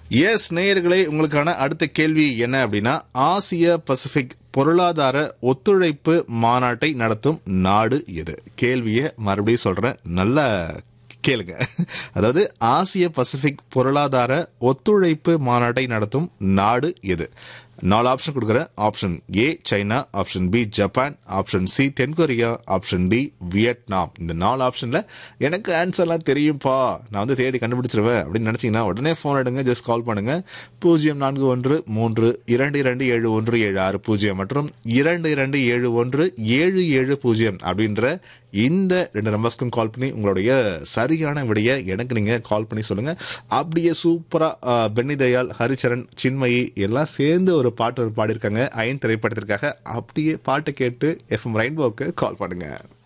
S நேயர்களே உங்களுக்கான அடுத்த கேள்வி என்ன அப்படின்னா ஆசிய பசிபிக் பொருளாதார ஒத்துழைப்பு மாநாட்டை நடத்தும் நாடு எது கேள்வியை மறுபடியும் சொல்றேன் நல்ல கேளுங்க அதாவது ஆசிய பசிபிக் பொருளாதார ஒத்துழைப்பு மாநாட்டை நடத்தும் நாடு எது நாலு ஆப்ஷன் கொடுக்குறேன் option A China option B Japan option C தென்கொரியா ஆப்ஷன் டி வியட்நாம் இந்த நாலு ஆப்ஷன்ல எனக்கு ஆன்சர்லாம் தெரியும்ப்பா நான் வந்து தேடி கண்டுபிடிச்சிருவேன் அப்படின்னு நினைச்சீங்கன்னா உடனே ஃபோன் எடுங்க ஜஸ்ட் கால் பண்ணுங்க பூஜ்ஜியம் நான்கு ஒன்று மூன்று இரண்டு இரண்டு ஏழு ஒன்று ஏழு ஆறு பூஜ்ஜியம் மற்றும் இரண்டு இரண்டு ஏழு ஒன்று ஏழு ஏழு பூஜ்ஜியம் அப்படின்ற இந்த ரெண்டு நம்பர்ஸ்க்கும் கால் பண்ணி உங்களுடைய சரியான விடைய எனக்கு நீங்க கால் பண்ணி சொல்லுங்க அப்படியே சூப்பரா அஹ், பென்னி தயாள் ஹரிச்சரன் சின்மயி எல்லாம் சேர்ந்து ஒரு பாட்டு ஒரு பாடியிருக்காங்க அயன் திரைப்படத்திற்காக அப்படியே பாட்டை கேட்டு எஃப்எம் ரெயின்போக்கு கால் பண்ணுங்க